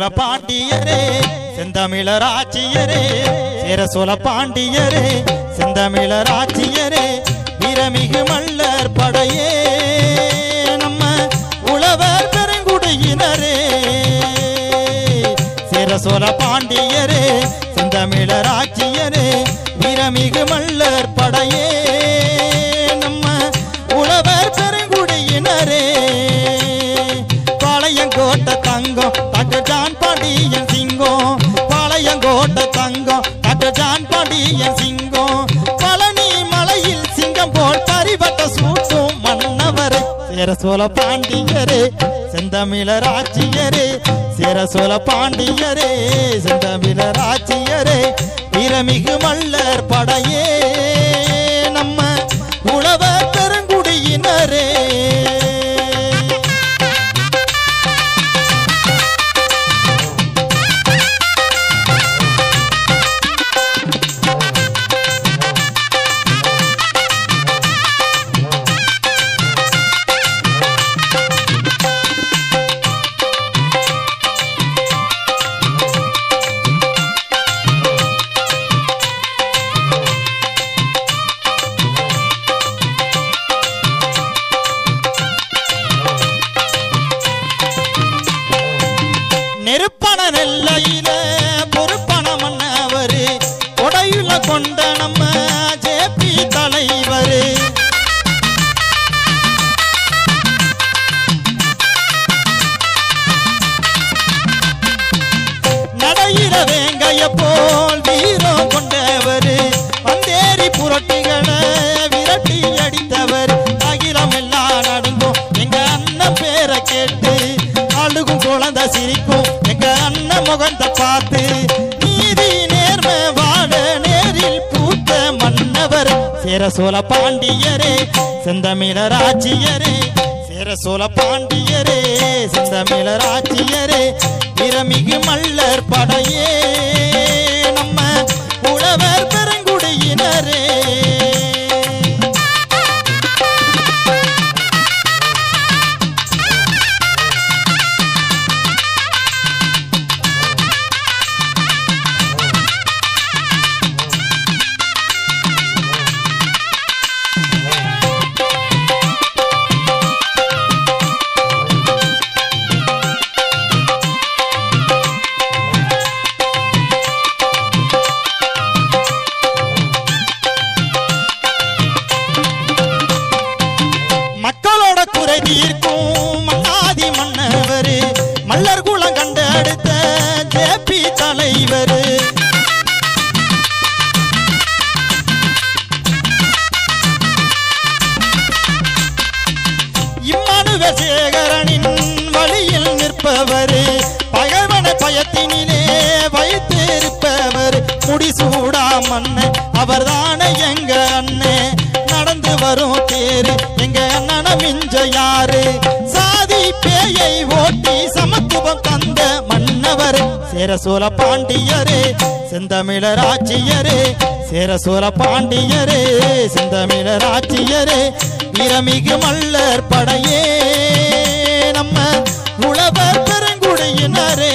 பாண்டியரே செந்தமிழர் ஆட்சியரே சேர சோழ பாண்டியரே செந்தமிழர் ஆட்சியரே வீரமிகு மல்லர் படையே நம்ம உழவர் பெருங்குடியினரே சேர சோழ பாண்டியரே செந்தமிழர் ஆட்சியரே வீரமிகு மல்லர் படையே நம்ம உழவர் பெருங்குடியினரே பாளையங்கோட்டை தங்கம் டாக்டர் ஜான் பாண்டியன் சிங்கம் பாளையங்கோட்டை தங்கம் டாக்டர் ஜான் பாண்டியன் சிங்கம் பழனி மலையில் சிங்கம் போல் பரிவட்ட சூட்டும் மன்னவரே சேர சோழ பாண்டியரே செந்தமிழர் ஆட்சியரே சேர சோழ பாண்டியரே செந்தமிழர் ஆட்சியரே வீரமிகு மல்லர் படையே நம்ம உழவர் பெருங்குடியினரே நெருப்பண நெல்லையில பொறுப்பண மன்னவரு கொடையுல கொண்ட நம்ம ஜேபி தலைவரு நடையில வேங்கைய போல் வீரம் கொண்டவரு வந்தேரி புரட்டிகளை விரட்டி அடித்தவர் அகிலம் எல்லாம் நடுங்கும் எங்க அண்ணன் பேரை கேட்டு அழுகும் குழந்தை சிரிக்கும் எங்க அண்ணன் முகத்தை பார்த்து நீதி நேர்மை வாழ நேரில் பூத்த மன்னவர் சேர சோழ பாண்டியரே செந்தமிழர் ஆட்சியரே சேர சோழ பாண்டியரே செந்தமிழர் ஆட்சியரே வீரமிகு மல்லர் படையே நம்ம உழவர் பெருங்குடியினரே மக்களோட குறை தீர்க்கும் மன்னாதி மன்னவர் மல்லர் குலம் கண்டெடுத்த ஜேபி தலைவர் இம்மானுவ சேகரனின் வழியில் நிற்பவர் பகைவன பயத்தினிலே வைத்திருப்பவர் முடிசூடா மன்னன் அவர்தானே எங்க அண்ணன் நடந்து வரும் தேரு எங்க அண்ணன மிஞ்ச யாரு சாதி பேயை ஓட்டி சமத்துவம் தந்த மன்னவர் சேர சோழ பாண்டியரே செந்தமிழர் ஆட்சியரே சேர சோழ பாண்டியரே செந்தமிழர் ஆட்சியரே வீரமிகு மல்லர் படையே நம்ம உழவர் பெருங்குடியினரே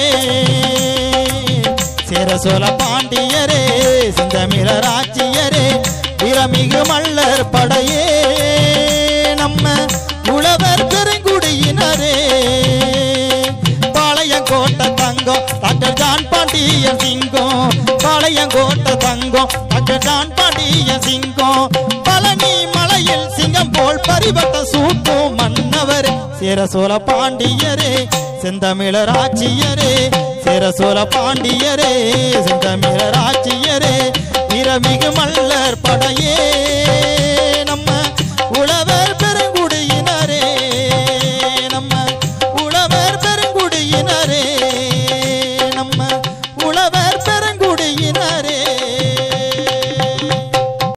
சேர சோழ பாண்டியரே செந்தமிழர் ஆட்சியரே வீரமிகு மல்லர் படையே நம்ம உழவர் பெருங்குடியினரே பாளையங்கோட்டை தங்கம் டாக்டர் ஜான் பாண்டியன் சிங்கம் பாளையங்கோட்டை தங்கம் டாக்டர் ஜான் பாண்டியன் சிங்கம் பழனி மலையில் சிங்கம் போல் பரிவட்ட சூட்டும் மன்னவர் சேர சோழ பாண்டியரே செந்தமிழர் ஆட்சியரே சேர சோழ பாண்டியரே செந்தமிழர் ஆட்சியரே வீரமிகு மல்ல